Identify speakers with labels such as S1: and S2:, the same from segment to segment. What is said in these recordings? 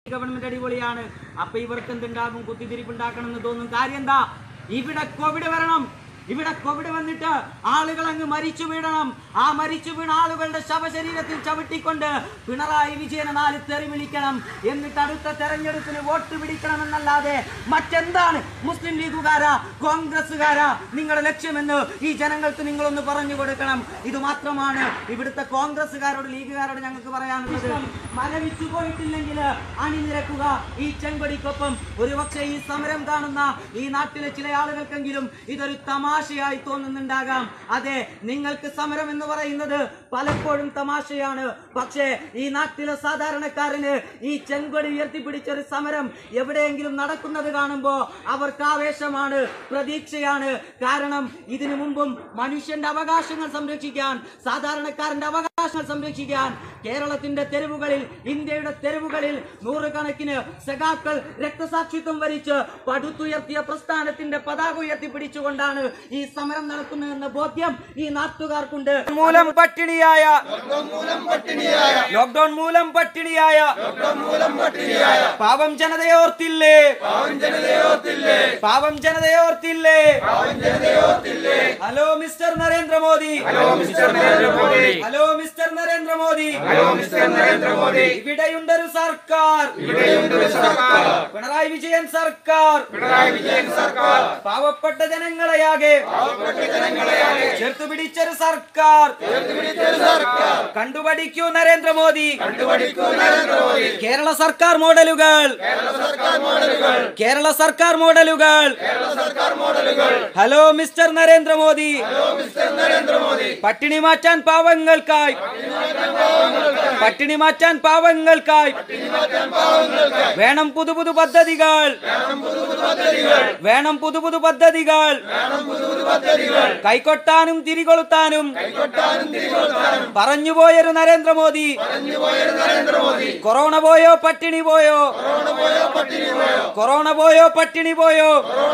S1: Government അടിപൊളിയാണ് അപ്പൊ ഇവർക്ക് എന്തുണ്ടാകും കുത്തിത്തിരിപ്പുണ്ടാക്കണം എന്ന് തോന്നും കാര്യം എന്താ ഇവിടെ കോവിഡ് വരണം ഇവിടെ കോവിഡ് വന്നിട്ട് ആളുകൾ അങ്ങ് മരിച്ചു വീഴണം ആ മരിച്ചു വീണ ആളുകളുടെ ശവശരീരത്തിൽ ചവിട്ടിക്കൊണ്ട് പിണറായി വിജയനെ നാല് തെറി വിളിക്കണം എന്നിട്ട് അടുത്ത തെരഞ്ഞെടുപ്പിന് വോട്ട് പിടിക്കണം എന്നല്ലാതെ മറ്റെന്താണ് മുസ്ലിം ലീഗുകാരാ കോൺഗ്രസ്സുകാരാ നിങ്ങളുടെ ലക്ഷ്യമെന്ന് ഈ ജനങ്ങൾക്ക് നിങ്ങളൊന്ന് പറഞ്ഞു കൊടുക്കണം ഇത് മാത്രമാണ് ഇവിടുത്തെ കോൺഗ്രസ്സുകാരോട് ലീഗുകാരോട് ഞങ്ങൾക്ക് പറയാനുള്ളത് മരവിച്ചു പോയിട്ടില്ലെങ്കിൽ അണിനിരക്കുക ഈ ചെങ്കൊടിക്കൊപ്പം ഒരുപക്ഷെ ഈ സമരം കാണുന്ന ഈ നാട്ടിലെ ചില ആളുകൾക്കെങ്കിലും ഇതൊരു തമാശയായി തോന്നുന്നുണ്ടാകാം അതെ നിങ്ങൾക്ക് സമരം എന്ന് പറയുന്നത് പലപ്പോഴും തമാശയാണ് പക്ഷേ ഈ നാട്ടിലെ സാധാരണക്കാരന് ഈ ചെങ്കൊടി ഉയർത്തിപ്പിടിച്ചൊരു സമരം എവിടെയെങ്കിലും നടക്കുന്നത് കാണുമ്പോ അവർക്ക് ആവേശമാണ് പ്രതീക്ഷയാണ് കാരണം ഇതിനു മുമ്പും മനുഷ്യന്റെ അവകാശങ്ങൾ സംരക്ഷിക്കാൻ സാധാരണക്കാരന്റെ അവകാശങ്ങൾ സംരക്ഷിക്കാൻ കേരളത്തിന്റെ തെരുവുകളിൽ ഇന്ത്യയുടെ തെരുവുകളിൽ നൂറുകണക്കിന് സഖാക്കൾ രക്തസാക്ഷിത്വം വരിച്ച് പടുത്തുയർത്തിയ പ്രസ്ഥാനത്തിന്റെ പതാക ഉയർത്തിപ്പിടിച്ചുകൊണ്ടാണ് ഈ സമരം നടക്കുന്നതെന്ന ബോധ്യം ഈ നാട്ടുകാർക്കുണ്ട് മൂലം പട്ടിണിയായ ലോക്ക്ഡൌൺ മൂലം പട്ടിണിയായ പാവം ജനതയോർത്തില്ലേ പാവം ജനതയോർത്തില്ലേ hello mister Narendra Modi hello mister Narendra Modi hello mister Narendra Modi hello mister Narendra Modi ഇവിടെയുണ്ടൊരു സർക്കാർ ഇവിടെയുണ്ടൊരു സർക്കാർ പിണറായി വിജയൻ സർക്കാർ പിണറായി വിജയൻ സർക്കാർ പാവപ്പെട്ട ജനങ്ങളെയാകെ പാവപ്പെട്ട ജനങ്ങളെയാകെ ചേർത്ത് പിടിച്ചൊരു സർക്കാർ ചേർത്ത് പിടിച്ചൊരു സർക്കാർ കണ്ടുപഠിക്കൂ നരേന്ദ്രമോദി കണ്ടുപഠിക്കൂ നരേന്ദ്രമോദി കേരള സർക്കാർ മോഡലുകൾ കേരള സർക്കാർ മോഡലുകൾ കേരള സർക്കാർ മോഡലുകൾ കേരള സർക്കാർ മോഡലുകൾ hello mister Narendra Modi hello mister Narendra Modi പട്ടിണി മാറ്റാൻ പാവങ്ങൾക്കായി പട്ടിണി മാറ്റാൻ പാവങ്ങൾക്കായി വേണം പുതു പുതു പദ്ധതികൾ വേണം പുതു പുതു പദ്ധതികൾ കൈകൊട്ടാനും തിരികൊളുത്താനും പറഞ്ഞുപോയൊരു നരേന്ദ്രമോദി കൊറോണ പോയോ പട്ടിണി പോയോ കൊറോണ പോയോ പട്ടിണി പോയോ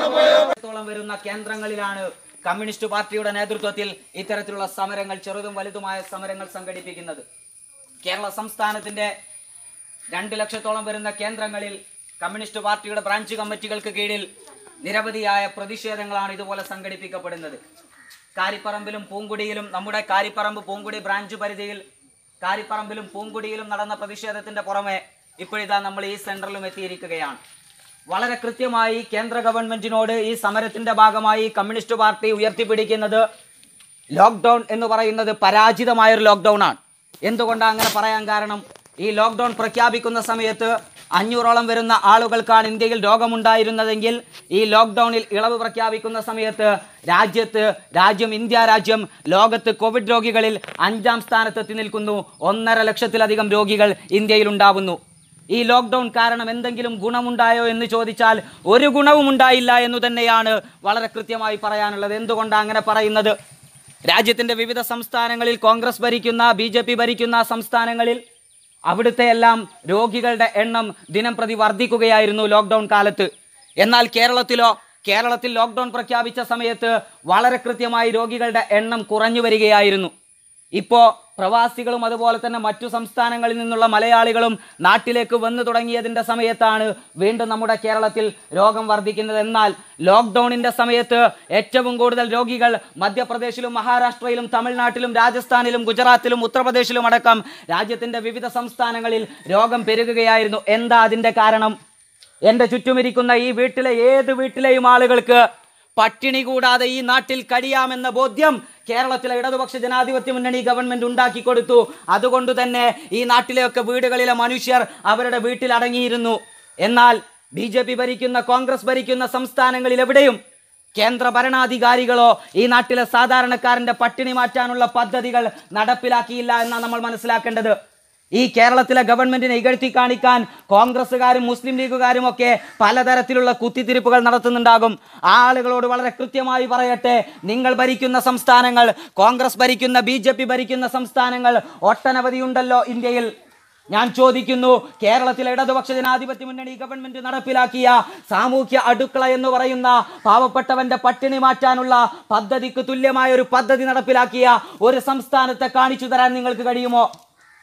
S1: ത്തോളം വരുന്ന കേന്ദ്രങ്ങളിലാണ് കമ്മ്യൂണിസ്റ്റ് പാർട്ടിയുടെ നേതൃത്വത്തിൽ ഇത്തരത്തിലുള്ള സമരങ്ങൾ ചെറുതും വലുതുമായ സമരങ്ങൾ സംഘടിപ്പിക്കുന്നത് കേരള സംസ്ഥാനത്തിന്റെ രണ്ട് ലക്ഷത്തോളം വരുന്ന കേന്ദ്രങ്ങളിൽ കമ്മ്യൂണിസ്റ്റ് പാർട്ടിയുടെ ബ്രാഞ്ച് കമ്മിറ്റികൾക്ക് കീഴിൽ നിരവധിയായ പ്രതിഷേധങ്ങളാണ് ഇതുപോലെ സംഘടിപ്പിക്കപ്പെടുന്നത് കാരിപ്പറമ്പിലും പൂങ്കുടിയിലും നമ്മുടെ കാരിപ്പറമ്പ് പൂങ്കുടി ബ്രാഞ്ച് പരിധിയിൽ കാരിപ്പറമ്പിലും പൂങ്കുടിയിലും നടന്ന പ്രതിഷേധത്തിന്റെ പുറമെ ഇപ്പോഴിതാ നമ്മൾ ഈ സെന്ററിലും എത്തിയിരിക്കുകയാണ് വളരെ കൃത്യമായി കേന്ദ്ര ഗവൺമെന്റിനോട് ഈ സമരത്തിന്റെ ഭാഗമായി കമ്മ്യൂണിസ്റ്റ് പാർട്ടി ഉയർത്തിപ്പിടിക്കുന്നത് ലോക്ക്ഡൗൺ എന്ന് പറയുന്നത് പരാജിതമായൊരു ലോക്ക്ഡൗൺ ആണ് എന്തുകൊണ്ടാണ് അങ്ങനെ പറയാൻ കാരണം ഈ ലോക്ക്ഡൗൺ പ്രഖ്യാപിക്കുന്ന സമയത്ത് അഞ്ഞൂറോളം വരുന്ന ആളുകൾക്കാണ് ഇന്ത്യയിൽ രോഗമുണ്ടായിരുന്നതെങ്കിൽ ഈ ലോക്ക്ഡൗണിൽ ഇളവ് പ്രഖ്യാപിക്കുന്ന സമയത്ത് രാജ്യത്ത് രാജ്യം ഇന്ത്യ രാജ്യം ലോകത്ത് കോവിഡ് രോഗികളിൽ അഞ്ചാം സ്ഥാനത്തെത്തി നിൽക്കുന്നു ഒന്നര ലക്ഷത്തിലധികം രോഗികൾ ഇന്ത്യയിൽ ഉണ്ടാവുന്നു ഈ ലോക്ക്ഡൗൺ കാരണം എന്തെങ്കിലും ഗുണമുണ്ടായോ എന്ന് ചോദിച്ചാൽ ഒരു ഗുണവും ഉണ്ടായില്ല എന്ന് തന്നെയാണ് വളരെ കൃത്യമായി പറയാനുള്ളത് എന്തുകൊണ്ടാണ് അങ്ങനെ പറയുന്നത് രാജ്യത്തിന്റെ വിവിധ സംസ്ഥാനങ്ങളിൽ കോൺഗ്രസ് ഭരിക്കുന്ന ബി ജെ പി ഭരിക്കുന്ന സംസ്ഥാനങ്ങളിൽ അവിടുത്തെ എല്ലാം രോഗികളുടെ എണ്ണം ദിനം പ്രതി വർദ്ധിക്കുകയായിരുന്നു ലോക്ക്ഡൗൺ കാലത്ത് എന്നാൽ കേരളത്തിലോ കേരളത്തിൽ ലോക്ക്ഡൗൺ പ്രഖ്യാപിച്ച സമയത്ത് വളരെ കൃത്യമായി രോഗികളുടെ എണ്ണം കുറഞ്ഞു വരികയായിരുന്നു ഇപ്പോൾ പ്രവാസികളും അതുപോലെ തന്നെ മറ്റു സംസ്ഥാനങ്ങളിൽ നിന്നുള്ള മലയാളികളും നാട്ടിലേക്ക് വന്നു തുടങ്ങിയതിൻ്റെ സമയത്താണ് വീണ്ടും നമ്മുടെ കേരളത്തിൽ രോഗം വർദ്ധിക്കുന്നത് എന്നാൽ ലോക്ക്ഡൗണിൻ്റെ സമയത്ത് ഏറ്റവും കൂടുതൽ രോഗികൾ മധ്യപ്രദേശിലും മഹാരാഷ്ട്രയിലും തമിഴ്നാട്ടിലും രാജസ്ഥാനിലും ഗുജറാത്തിലും ഉത്തർപ്രദേശിലും അടക്കം രാജ്യത്തിൻ്റെ വിവിധ സംസ്ഥാനങ്ങളിൽ രോഗം പെരുകുകയായിരുന്നു എന്താ അതിൻ്റെ കാരണം എൻ്റെ ചുറ്റുമിരിക്കുന്ന ഈ വീട്ടിലെ ഏത് വീട്ടിലെയും ആളുകൾക്ക് പട്ടിണി കൂടാതെ ഈ നാട്ടിൽ കഴിയാമെന്ന ബോധ്യം കേരളത്തിലെ ഇടതുപക്ഷ ജനാധിപത്യ മുന്നണി ഗവൺമെന്റ് ഉണ്ടാക്കി കൊടുത്തു അതുകൊണ്ട് തന്നെ ഈ നാട്ടിലെയൊക്കെ വീടുകളിലെ മനുഷ്യർ അവരുടെ വീട്ടിൽ അടങ്ങിയിരുന്നു എന്നാൽ ബി ജെ പി ഭരിക്കുന്ന കോൺഗ്രസ് ഭരിക്കുന്ന സംസ്ഥാനങ്ങളിൽ എവിടെയും കേന്ദ്ര ഭരണാധികാരികളോ ഈ നാട്ടിലെ സാധാരണക്കാരന്റെ പട്ടിണി മാറ്റാനുള്ള പദ്ധതികൾ നടപ്പിലാക്കിയില്ല എന്നാണ് നമ്മൾ മനസ്സിലാക്കേണ്ടത് ഈ കേരളത്തിലെ ഗവൺമെന്റിനെ ഇകഴ്ത്തി കാണിക്കാൻ കോൺഗ്രസ്സുകാരും മുസ്ലിം ലീഗുകാരും ഒക്കെ പലതരത്തിലുള്ള കുത്തിത്തിരിപ്പുകൾ നടത്തുന്നുണ്ടാകും ആ ആളുകളോട് വളരെ കൃത്യമായി പറയട്ടെ നിങ്ങൾ ഭരിക്കുന്ന സംസ്ഥാനങ്ങൾ കോൺഗ്രസ് ഭരിക്കുന്ന ബി ഭരിക്കുന്ന സംസ്ഥാനങ്ങൾ ഒട്ടനവധി ഉണ്ടല്ലോ ഇന്ത്യയിൽ ഞാൻ ചോദിക്കുന്നു കേരളത്തിലെ ഇടതുപക്ഷ ജനാധിപത്യ മുന്നണി ഗവൺമെന്റ് നടപ്പിലാക്കിയ സാമൂഹ്യ അടുക്കള എന്ന് പറയുന്ന പാവപ്പെട്ടവന്റെ പട്ടിണി മാറ്റാനുള്ള പദ്ധതിക്ക് തുല്യമായ ഒരു പദ്ധതി നടപ്പിലാക്കിയ ഒരു സംസ്ഥാനത്തെ കാണിച്ചു തരാൻ നിങ്ങൾക്ക് കഴിയുമോ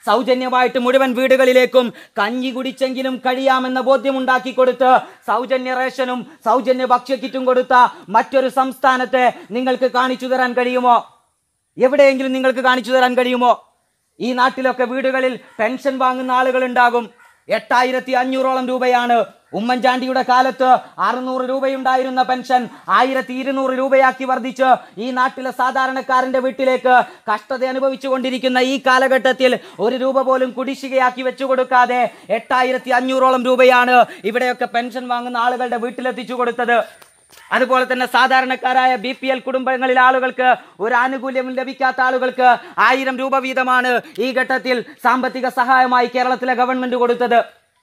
S1: സൗജന്യമായിട്ട് മുഴുവൻ വീടുകളിലേക്കും കഞ്ഞി കുടിച്ചെങ്കിലും കഴിയാമെന്ന ബോധ്യമുണ്ടാക്കി കൊടുത്ത് സൗജന്യ റേഷനും സൗജന്യ ഭക്ഷ്യക്കിറ്റും കൊടുത്ത മറ്റൊരു സംസ്ഥാനത്തെ നിങ്ങൾക്ക് കാണിച്ചു തരാൻ കഴിയുമോ എവിടെയെങ്കിലും നിങ്ങൾക്ക് കാണിച്ചു തരാൻ കഴിയുമോ ഈ നാട്ടിലൊക്കെ വീടുകളിൽ പെൻഷൻ വാങ്ങുന്ന ആളുകൾ ഉണ്ടാകും എട്ടായിരത്തി അഞ്ഞൂറോളം രൂപയാണ് ഉമ്മൻചാണ്ടിയുടെ കാലത്ത് അറുന്നൂറ് രൂപയുണ്ടായിരുന്ന പെൻഷൻ ആയിരത്തി ഇരുന്നൂറ് രൂപയാക്കി വർദ്ധിച്ച് ഈ നാട്ടിലെ സാധാരണക്കാരന്റെ വീട്ടിലേക്ക് കഷ്ടത അനുഭവിച്ചു കൊണ്ടിരിക്കുന്ന ഈ കാലഘട്ടത്തിൽ ഒരു രൂപ പോലും കുടിശ്ശികയാക്കി വെച്ചു കൊടുക്കാതെ എട്ടായിരത്തി അഞ്ഞൂറോളം രൂപയാണ് ഇവിടെയൊക്കെ പെൻഷൻ വാങ്ങുന്ന ആളുകളുടെ വീട്ടിലെത്തിച്ചു കൊടുത്തത് അതുപോലെ തന്നെ സാധാരണക്കാരായ ബി പി എൽ കുടുംബങ്ങളിൽ ആളുകൾക്ക് ഒരു ആനുകൂല്യവും ലഭിക്കാത്ത ആളുകൾക്ക് ആയിരം രൂപ വീതമാണ് ഈ ഘട്ടത്തിൽ സാമ്പത്തിക സഹായമായി കേരളത്തിലെ ഗവൺമെന്റ് കൊടുത്തത്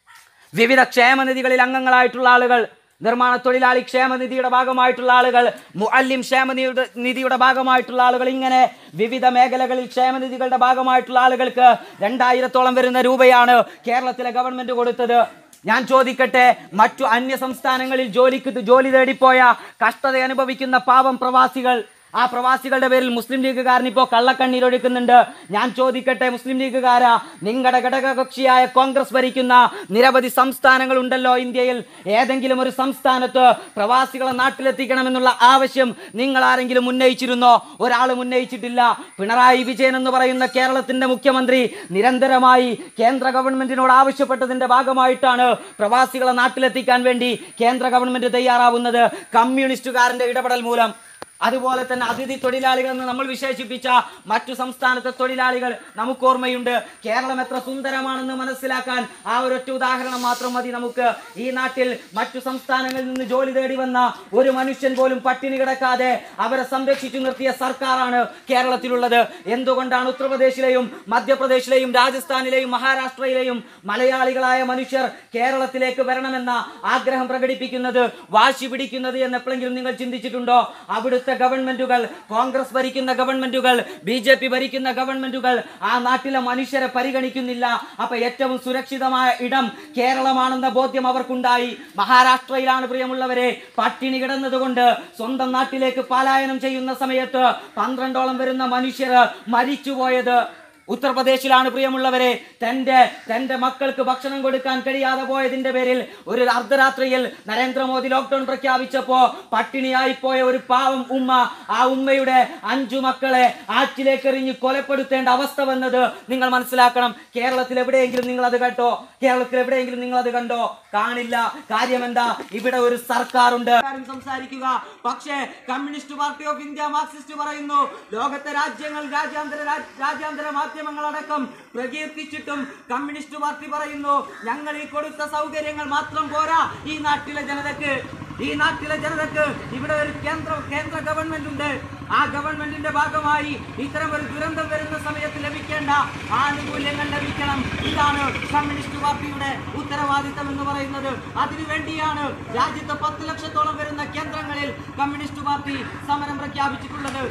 S1: വിവിധ ക്ഷേമനിധികളിൽ അംഗങ്ങളായിട്ടുള്ള ആളുകൾ നിർമ്മാണ തൊഴിലാളി ക്ഷേമനിധിയുടെ ഭാഗമായിട്ടുള്ള ആളുകൾ മുഅല്ലിം ക്ഷേമനിധിയുടെ നിധിയുടെ ഭാഗമായിട്ടുള്ള ആളുകൾ ഇങ്ങനെ വിവിധ മേഖലകളിൽ ക്ഷേമനിധികളുടെ ഭാഗമായിട്ടുള്ള ആളുകൾക്ക് രണ്ടായിരത്തോളം വരുന്ന രൂപയാണ് കേരളത്തിലെ ഗവൺമെന്റ് കൊടുത്തത് ഞാൻ ചോദിക്കട്ടെ മറ്റു അന്യ സംസ്ഥാനങ്ങളിൽ ജോലിക്ക് ജോലി തേടിപ്പോയ കഷ്ടത അനുഭവിക്കുന്ന പാവം പ്രവാസികൾ ആ പ്രവാസികളുടെ പേരിൽ മുസ്ലിം ലീഗുകാരൻ ഇപ്പോൾ കള്ളക്കണ്ണീരൊഴുക്കുന്നുണ്ട് ഞാൻ ചോദിക്കട്ടെ മുസ്ലിം ലീഗുകാരാ നിങ്ങളുടെ ഘടകകക്ഷിയായ കോൺഗ്രസ് ഭരിക്കുന്ന നിരവധി സംസ്ഥാനങ്ങൾ ഉണ്ടല്ലോ ഇന്ത്യയിൽ ഏതെങ്കിലും ഒരു സംസ്ഥാനത്ത് പ്രവാസികളെ നാട്ടിലെത്തിക്കണമെന്നുള്ള ആവശ്യം നിങ്ങൾ ആരെങ്കിലും ഉന്നയിച്ചിരുന്നോ ഒരാൾ ഉന്നയിച്ചിട്ടില്ല പിണറായി വിജയൻ എന്ന് പറയുന്ന കേരളത്തിന്റെ മുഖ്യമന്ത്രി നിരന്തരമായി കേന്ദ്ര ഗവൺമെന്റിനോട് ആവശ്യപ്പെട്ടതിന്റെ ഭാഗമായിട്ടാണ് പ്രവാസികളെ നാട്ടിലെത്തിക്കാൻ വേണ്ടി കേന്ദ്ര ഗവൺമെന്റ് തയ്യാറാവുന്നത് കമ്മ്യൂണിസ്റ്റുകാരന്റെ ഇടപെടൽ മൂലം അതുപോലെ തന്നെ അതിഥി തൊഴിലാളികൾ എന്ന് നമ്മൾ വിശേഷിപ്പിച്ച മറ്റു സംസ്ഥാനത്തെ തൊഴിലാളികൾ നമുക്ക് ഓർമ്മയുണ്ട് കേരളം എത്ര സുന്ദരമാണെന്ന് മനസ്സിലാക്കാൻ ആ ഒരൊറ്റ ഉദാഹരണം മാത്രം മതി നമുക്ക് ഈ നാട്ടിൽ മറ്റു സംസ്ഥാനങ്ങളിൽ നിന്ന് ജോലി തേടി വന്ന ഒരു മനുഷ്യൻ പോലും പട്ടിണി കിടക്കാതെ അവരെ സംരക്ഷിച്ചു നിർത്തിയ സർക്കാരാണ് കേരളത്തിലുള്ളത് എന്തുകൊണ്ടാണ് ഉത്തർപ്രദേശിലെയും മധ്യപ്രദേശിലെയും രാജസ്ഥാനിലെയും മഹാരാഷ്ട്രയിലെയും മലയാളികളായ മനുഷ്യർ കേരളത്തിലേക്ക് വരണമെന്ന ആഗ്രഹം പ്രകടിപ്പിക്കുന്നത് വാശി പിടിക്കുന്നത് എന്ന് എപ്പോഴെങ്കിലും നിങ്ങൾ ചിന്തിച്ചിട്ടുണ്ടോ അവിടുത്തെ ഗവൺമെന്റുകൾ കോൺഗ്രസ് ഭരിക്കുന്ന ഗവൺമെന്റുകൾ ബി ജെ പി ഭരിക്കുന്ന ഗവൺമെന്റുകൾ ആ നാട്ടിലെ മനുഷ്യരെ പരിഗണിക്കുന്നില്ല അപ്പൊ ഏറ്റവും സുരക്ഷിതമായ ഇടം കേരളമാണെന്ന ബോധ്യം അവർക്കുണ്ടായി മഹാരാഷ്ട്രയിലാണ് പ്രിയമുള്ളവരെ പട്ടിണി കിടന്നതുകൊണ്ട് സ്വന്തം നാട്ടിലേക്ക് പലായനം ചെയ്യുന്ന സമയത്ത് പന്ത്രണ്ടോളം വരുന്ന മനുഷ്യർ മരിച്ചുപോയത് ഉത്തർപ്രദേശിലാണ് പ്രിയമുള്ളവരെ തന്റെ തന്റെ മക്കൾക്ക് ഭക്ഷണം കൊടുക്കാൻ കഴിയാതെ പോയതിന്റെ പേരിൽ ഒരു അർദ്ധരാത്രിയിൽ നരേന്ദ്രമോദി ലോക്ക്ഡൌൺ പ്രഖ്യാപിച്ചപ്പോ പട്ടിണിയായി പോയ ഒരു പാവം ഉമ്മ ആ ഉമ്മയുടെ അഞ്ചു മക്കളെ ആറ്റിലേക്ക് എറിഞ്ഞ് കൊലപ്പെടുത്തേണ്ട അവസ്ഥ വന്നത് നിങ്ങൾ മനസ്സിലാക്കണം കേരളത്തിൽ എവിടെയെങ്കിലും നിങ്ങൾ അത് കേട്ടോ കേരളത്തിൽ എവിടെയെങ്കിലും നിങ്ങൾ അത് കണ്ടോ കാണില്ല കാര്യം എന്താ ഇവിടെ ഒരു സർക്കാരുണ്ട് കാര്യം സംസാരിക്കുക പക്ഷേ communist party of India Marxist പറയുന്നു ലോകത്തെ രാജ്യങ്ങൾ രാജ്യാന്തര രാ- രാജ്യാന്തര മാധ്യമങ്ങളടക്കം പ്രകീർത്തിച്ചിട്ടും കമ്മ്യൂണിസ്റ്റ് പാർട്ടി പറയുന്നു ഞങ്ങൾ ഈ കൊടുത്ത സൗകര്യങ്ങൾ മാത്രം പോരാ ഈ നാട്ടിലെ ജനതക്ക് ഈ നാട്ടിലെ ജനതക്ക് ഇവിടെ ഒരു കേന്ദ്ര കേന്ദ്ര ഗവൺമെന്റ് ഉണ്ട് ആ ഗവൺമെന്റിന്റെ ഭാഗമായി ഇത്തരം ഒരു ദുരന്തം വരുന്ന സമയത്ത് ലഭിക്കേണ്ട ആനുകൂല്യങ്ങൾ ലഭിക്കണം ഇതാണ് കമ്മ്യൂണിസ്റ്റ് പാർട്ടിയുടെ ഉത്തരവാദിത്തം എന്ന് പറയുന്നത് അതിനുവേണ്ടിയാണ് രാജ്യത്തെ പത്ത് ലക്ഷത്തോളം വരുന്ന കേന്ദ്രങ്ങളിൽ കമ്മ്യൂണിസ്റ്റ് പാർട്ടി സമരം പ്രഖ്യാപിച്ചിട്ടുള്ളത്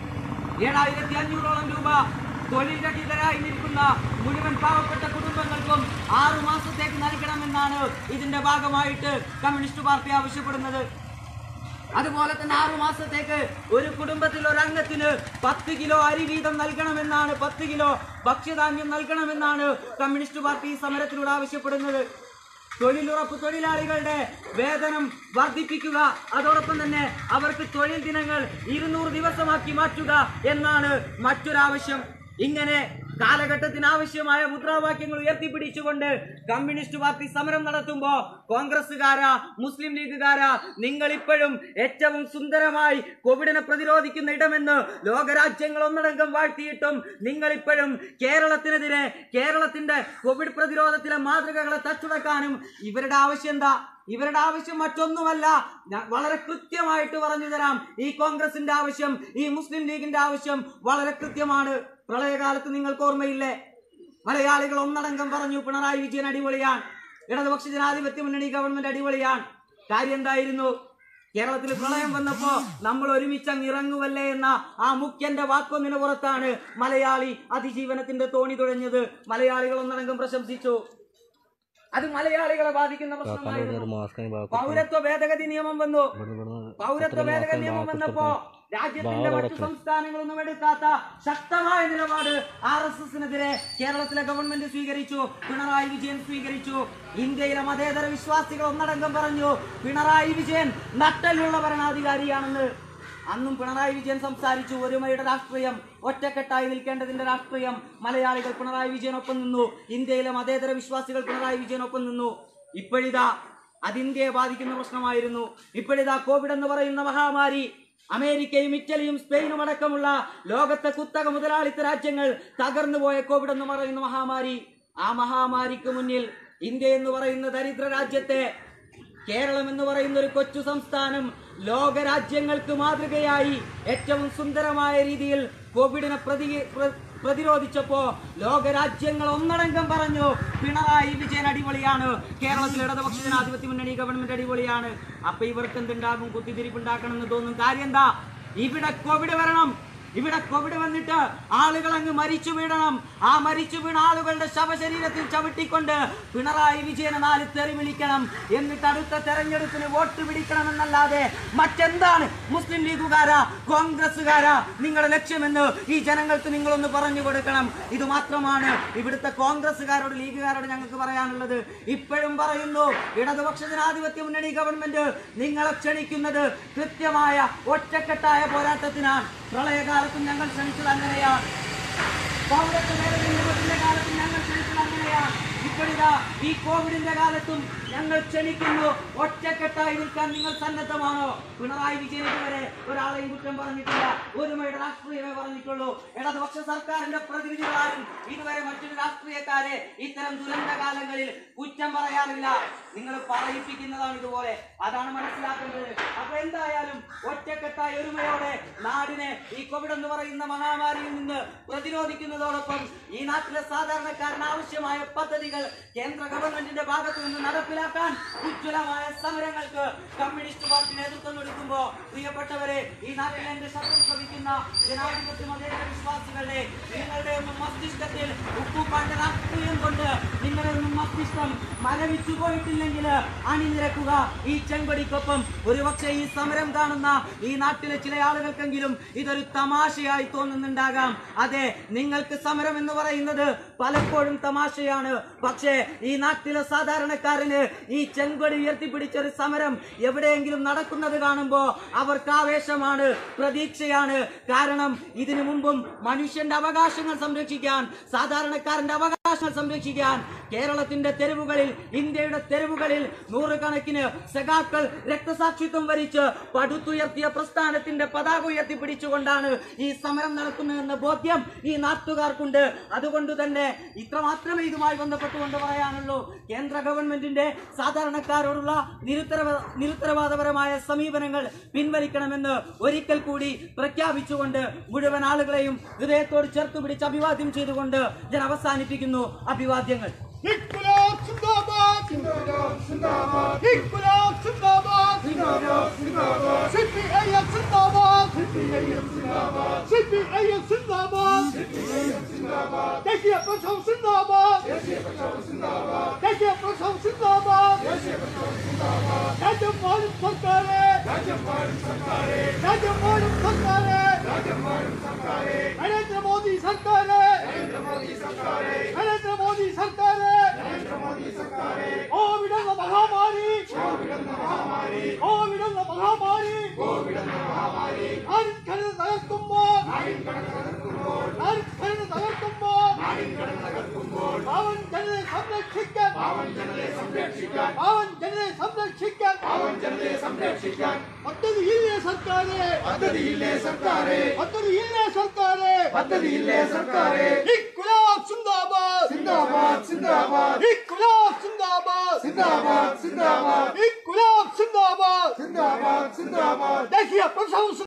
S1: ഏഴായിരത്തി അഞ്ഞൂറോളം രൂപ തൊഴിൽ രഹിതരായി നിൽക്കുന്ന മുഴുവൻ പാവപ്പെട്ട കുടുംബങ്ങൾക്കും ആറു മാസത്തേക്ക് നൽകണമെന്നാണ് ഇതിന്റെ ഭാഗമായിട്ട് കമ്മ്യൂണിസ്റ്റ് പാർട്ടി ആവശ്യപ്പെടുന്നത് അതുപോലെ തന്നെ ആറു മാസത്തേക്ക് ഒരു കുടുംബത്തിൽ ഒരു അംഗത്തിന് പത്ത് കിലോ അരി വീതം നൽകണമെന്നാണ് പത്ത് കിലോ ഭക്ഷ്യധാന്യം നൽകണമെന്നാണ് കമ്മ്യൂണിസ്റ്റ് പാർട്ടി ഈ സമരത്തിലൂടെ ആവശ്യപ്പെടുന്നത് തൊഴിലുറപ്പ് തൊഴിലാളികളുടെ വേതനം വർദ്ധിപ്പിക്കുക അതോടൊപ്പം തന്നെ അവർക്ക് തൊഴിൽ ദിനങ്ങൾ ഇരുന്നൂറ് ദിവസമാക്കി മാറ്റുക എന്നാണ് മറ്റൊരാവശ്യം ഇങ്ങനെ കാലഘട്ടത്തിന് ആവശ്യമായ മുദ്രാവാക്യങ്ങൾ ഉയർത്തിപ്പിടിച്ചുകൊണ്ട് കമ്മ്യൂണിസ്റ്റ് പാർട്ടി സമരം നടത്തുമ്പോ കോൺഗ്രസ്സുകാരാ മുസ്ലിം ലീഗുകാരാ നിങ്ങൾ ഇപ്പോഴും ഏറ്റവും സുന്ദരമായി കോവിഡിനെ പ്രതിരോധിക്കുന്ന ഇടമെന്ന് ലോകരാജ്യങ്ങൾ ഒന്നടങ്കം വാഴ്ത്തിയിട്ടും നിങ്ങൾ ഇപ്പോഴും കേരളത്തിനെതിരെ കേരളത്തിന്റെ കോവിഡ് പ്രതിരോധത്തിലെ മാതൃകകളെ തച്ചുടക്കാനും ഇവരുടെ ആവശ്യം എന്താ ഇവരുടെ ആവശ്യം മറ്റൊന്നുമല്ല ഞാൻ വളരെ കൃത്യമായിട്ട് പറഞ്ഞു തരാം ഈ കോൺഗ്രസിന്റെ ആവശ്യം ഈ മുസ്ലിം ലീഗിന്റെ ആവശ്യം വളരെ കൃത്യമാണ് പ്രളയകാലത്ത് നിങ്ങൾക്ക് ഓർമ്മയില്ലേ മലയാളികൾ ഒന്നടങ്കം പറഞ്ഞു പിണറായി വിജയൻ അടിപൊളിയാണ് ഇടതുപക്ഷ ജനാധിപത്യ മുന്നണി ഗവൺമെന്റ് അടിപൊളിയാണ് കാര്യം എന്തായിരുന്നു കേരളത്തിൽ പ്രളയം വന്നപ്പോ നമ്മൾ ഒരുമിച്ച് അങ്ങ് ഇറങ്ങുവല്ലേ എന്ന ആ മുഖ്യന്റെ വാക്കൊന്നിന് പുറത്താണ് മലയാളി അതിജീവനത്തിന്റെ തോണി തുഴഞ്ഞത് മലയാളികൾ ഒന്നടങ്കം പ്രശംസിച്ചു അത് മലയാളികളെ ബാധിക്കുന്ന പ്രശ്നമായിരുന്നു
S2: മാസ്ക്
S1: പൗരത്വ ഭേദഗതി നിയമം വന്നു
S2: ഇവിടുന്ന്
S1: പൗരത്വ ഭേദഗതി നിയമം വന്നപ്പോ രാജ്യത്തിന്റെ മറ്റു സംസ്ഥാനങ്ങളൊന്നും എടുക്കാത്ത ശക്തമായ നിലപാട് ആർ എസ് എസിനെതിരെ കേരളത്തിലെ ഗവൺമെന്റ് സ്വീകരിച്ചു പിണറായി വിജയൻ സ്വീകരിച്ചു ഇന്ത്യയിലെ മതേതര വിശ്വാസികൾ ഒന്നടങ്കം പറഞ്ഞു പിണറായി വിജയൻ നട്ടലുള്ള ഭരണാധികാരിയാണെന്ന് അന്നും പിണറായി വിജയൻ സംസാരിച്ചു ഒരുമയുടെ രാഷ്ട്രീയം ഒറ്റക്കെട്ടായി നിൽക്കേണ്ടതിന്റെ രാഷ്ട്രീയം മലയാളികൾ പിണറായി വിജയനൊപ്പം നിന്നു ഇന്ത്യയിലെ മതേതര വിശ്വാസികൾ പിണറായി വിജയനൊപ്പം നിന്നു ഇപ്പോഴിതാ അത് ഇന്ത്യയെ ബാധിക്കുന്ന പ്രശ്നമായിരുന്നു ഇപ്പോഴിതാ കോവിഡ് എന്ന് പറയുന്ന മഹാമാരി അമേരിക്കയും ഇറ്റലിയും സ്പെയിനും അടക്കമുള്ള ലോകത്തെ കുത്തക മുതലാളിത്ത രാജ്യങ്ങൾ തകർന്നു പോയ കോവിഡ് എന്ന് പറയുന്ന മഹാമാരി ആ മഹാമാരിക്ക് മുന്നിൽ ഇന്ത്യ എന്ന് പറയുന്ന ദരിദ്ര രാജ്യത്തെ കേരളം എന്ന് പറയുന്ന ഒരു കൊച്ചു സംസ്ഥാനം ലോക രാജ്യങ്ങൾക്ക് മാതൃകയായി ഏറ്റവും സുന്ദരമായ രീതിയിൽ കോവിഡിനെ പ്രതി പ്ര- പ്രതിരോധിച്ചപ്പോ ലോകരാജ്യങ്ങൾ ഒന്നടങ്കം പറഞ്ഞു പിണറായി വിജയൻ അടിപൊളിയാണ് കേരളത്തിൽ ഇടതുപക്ഷ ജനാധിപത്യ മുന്നണി ഗവൺമെന്റ് അടിപൊളിയാണ് അപ്പൊ ഇവർക്ക് എന്തുണ്ടാകും കുത്തിത്തിരിപ്പുണ്ടാക്കണം എന്ന് തോന്നും കാര്യം എന്താ ഇവിടെ കോവിഡ് വരണം ഇവിടെ കോവിഡ് വന്നിട്ട് ആളുകൾ അങ്ങ് മരിച്ചു വീഴണം ആ മരിച്ചു വീണ ആളുകളുടെ ശവശരീരത്തിൽ ചവിട്ടിക്കൊണ്ട് പിണറായി വിജയനെ നാല് തെറി വിളിക്കണം എന്നിട്ട് അടുത്ത തെരഞ്ഞെടുപ്പിന് വോട്ട് പിടിക്കണമെന്നല്ലാതെ മറ്റെന്താണ് മുസ്ലിം ലീഗുകാരാ കോൺഗ്രസ്സുകാരാ നിങ്ങളുടെ ലക്ഷ്യമെന്ന് ഈ ജനങ്ങൾക്ക് നിങ്ങളൊന്ന് പറഞ്ഞു കൊടുക്കണം ഇത് മാത്രമാണ് ഇവിടുത്തെ കോൺഗ്രസ്സുകാരോട് ലീഗുകാരോട് ഞങ്ങൾക്ക് പറയാനുള്ളത് ഇപ്പോഴും പറയുന്നു ഇടതുപക്ഷ ജനാധിപത്യ മുന്നണി ഗവൺമെന്റ് നിങ്ങളെ ക്ഷണിക്കുന്നത് കൃത്യമായ ഒറ്റക്കെട്ടായ പോരാട്ടത്തിനാണ് പ്രളയകാലത്തും ഞങ്ങൾ ക്ഷണിച്ചത് അങ്ങനെയാണ് പൗരത്വ ഭേദഗതി നിയമത്തിന്റെ കാലത്തും ഞങ്ങൾ ക്ഷണിച്ചത് അങ്ങനെയാണ് ഇപ്പോഴിതാ ഈ കോവിഡിന്റെ കാലത്തും ഞങ്ങൾ ക്ഷണിക്കുന്നു ഒറ്റക്കെട്ടായി നിൽക്കാൻ നിങ്ങൾ സന്നദ്ധമാണോ പിണറായി വിജയൻ ഇതുവരെ ഒരാളെയും കുറ്റം പറഞ്ഞിട്ടില്ല ഒരുമയുടെ രാഷ്ട്രീയമേ പറഞ്ഞിട്ടുള്ളൂ ഇടതുപക്ഷ സർക്കാരിന്റെ പ്രതിനിധികളാരും ഇതുവരെ മറ്റൊരു രാഷ്ട്രീയക്കാരെ ഇത്തരം ദുരന്ത കാലങ്ങളിൽ കുറ്റം പറയാറില്ല നിങ്ങൾ പറയിപ്പിക്കുന്നതാണ് ഇതുപോലെ അതാണ് മനസ്സിലാക്കേണ്ടത് അപ്പൊ എന്തായാലും ഒറ്റക്കെട്ടായ ഒരുമയോടെ നാടിനെ ഈ കോവിഡ് എന്ന് പറയുന്ന മഹാമാരിയിൽ നിന്ന് പ്രതിരോധിക്കുന്നതോടൊപ്പം ഈ നാട്ടിലെ സാധാരണക്കാരന് ആവശ്യമായ പദ്ധതികൾ കേന്ദ്ര ഗവൺമെന്റിന്റെ ഭാഗത്തു നിന്ന് നടപ്പിലാക്കാൻ ഉജ്ജ്വലമായ സമരങ്ങൾക്ക് കമ്മ്യൂണിസ്റ്റ് പാർട്ടി നേതൃത്വം കൊടുക്കുമ്പോ പ്രിയപ്പെട്ടവരെ ഈ നാട്ടിലെ എന്റെ ശബ്ദം ശ്രമിക്കുന്ന ജനാധിപത്യ മതേതര വിശ്വാസികളുടെ നിങ്ങളുടെ ഒന്നും മസ്തിഷ്കത്തിൽ ഉപ്പുപ്പാന്റെ രാഷ്ട്രീയം കൊണ്ട് നിങ്ങളുടെ ഒന്നും മസ്തിഷ്കം മരവിച്ചു പോയിട്ടില്ലെങ്കിൽ അണിനിരക്കുക ഈ ചെങ്കൊടിക്കൊപ്പം ഒരുപക്ഷെ ഈ സമരം കാണുന്ന ഈ നാട്ടിലെ ചില ആളുകൾക്കെങ്കിലും ഇതൊരു തമാശയായി തോന്നുന്നുണ്ടാകാം അതെ നിങ്ങൾക്ക് സമരം എന്ന് പറയുന്നത് പലപ്പോഴും തമാശയാണ് പക്ഷേ ഈ നാട്ടിലെ സാധാരണക്കാരന് ഈ ചെങ്കൊടി ഉയർത്തിപ്പിടിച്ച ഒരു സമരം എവിടെയെങ്കിലും നടക്കുന്നത് കാണുമ്പോ അവർക്ക് ആവേശമാണ് പ്രതീക്ഷയാണ് കാരണം ഇതിനു മുമ്പും മനുഷ്യന്റെ അവകാശങ്ങൾ സംരക്ഷിക്കാൻ സാധാരണക്കാരന്റെ അവകാശങ്ങൾ സംരക്ഷിക്കാൻ കേരളത്തിന്റെ തെരുവുകളിൽ ഇന്ത്യയുടെ തെരുവുകളിൽ നൂറുകണക്കിന് സഖാക്കൾ രക്തസാക്ഷിത്വം വരിച്ച് പടുത്തുയർത്തിയ പ്രസ്ഥാനത്തിന്റെ പതാക ഉയർത്തിപ്പിടിച്ചുകൊണ്ടാണ് ഈ സമരം നടക്കുന്നതെന്ന ബോധ്യം ഈ നാട്ടുകാർക്കുണ്ട് അതുകൊണ്ട് തന്നെ ഇത്ര മാത്രമേ ഇതുമായി ബന്ധപ്പെട്ടുകൊണ്ട് പറയാനുള്ളൂ കേന്ദ്ര ഗവൺമെന്റിന്റെ സാധാരണക്കാരോടുള്ള നിരുത്തരവ നിരുത്തരവാദപരമായ സമീപനങ്ങൾ പിൻവലിക്കണമെന്ന് ഒരിക്കൽ കൂടി പ്രഖ്യാപിച്ചുകൊണ്ട് മുഴുവൻ ആളുകളെയും ഹൃദയത്തോട് ചേർത്ത് പിടിച്ച് അഭിവാദ്യം ചെയ്തുകൊണ്ട് ഞാൻ അവസാനിപ്പിക്കുന്നു അഭിവാദ്യങ്ങൾ
S3: İnkılap zindabad! Zindabad! Zindabad! İnkılap zindabad! Zindabad! Zindabad! Sippi eyyet zindabad! Sippi eyyet zindabad! Sippi eyyet zindabad! Sippi eyyet zindabad! Tekiye paşam zindabad! Tekiye paşam zindabad! Tekiye paşam zindabad! Tekiye paşam zindabad! Recep Valim Sarkare! Recep Valim Sarkare! Recep Valim Sarkare! Recep Valim Sarkare! Narendra Modi Sarkare! Narendra Modi Sarkare! Narendra Modi Sarkare! Narendra Modi Sarkare! കോവിഡെന്ന മഹാമാരി കോവിഡെന്ന മഹാമാരി കോവിഡെന്ന മഹാമാരി കോവിഡെന്ന മഹാമാരി നാടിൻകടന്ന് തകർക്കുമ്പോൾ നാടിൻകടന്ന് തകർക്കുമ്പോൾ നാടിൻകടന്ന് തകർക്കുമ്പോൾ നാടിൻകടന്ന് തകർക്കുമ്പോൾ പാവൻ ജനതയെ സംരക്ഷിക്കാൻ പാവൻ ജനതയെ സംരക്ഷിക്കാൻ പാവൻ ജനതയെ സംരക്ഷിക്കാൻ പാവൻ ജനതയെ സംരക്ഷിക്കാൻ പദ്ധതിയില്ലേ സർക്കാരെ പദ്ധതിയില്ലേ സർക്കാരെ പദ്ധതിയില്ലേ സർക്കാരെ പദ്ധതിയില്ലേ സർക്കാരെ ഇൻകുലാബ് സിന്ദാബാദ് സിന്ദാബാദ് സിന്ദാബാദ് ഇൻകുലാബ് സിന്ദാബാദ് സിന്ദാബാദ് സിന്ദാബാദ് ഇൻകുലാബ് സിന്ദാബാദ് സിന്ദാബാദ് സിന്ദാബാദ് ദേശീയ പ്രശംസ